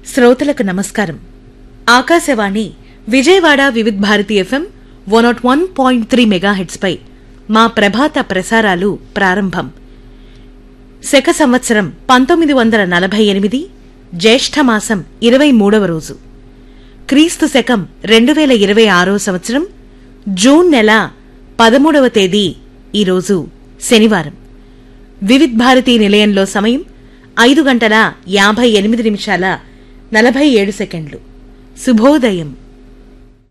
శ్రోతలకు నమస్కారం Akashvani Vijayawada Vividh Bharati FM one nought one point three మెగాహెట్స్పై మా ప్రభాత ప్రసారాలు ప్రారంభం శక సంవత్సరం పంతొమ్మిది వందల నలభై ఎనిమిది జ్యేష్ఠమాసం ఇరవై మూడవ రోజు క్రీస్తు శకం రెండు వేల ఇరవై ఆరో సంవత్సరం జూన్ నెల పదమూడవ తేదీ ఈరోజు శనివారం వివిధ్ భారతి నిలయంలో సమయం ఐదు గంటల యాభై ఎనిమిది నిమిషాల నలభై ఏడు సెకండ్లు శుభోదయం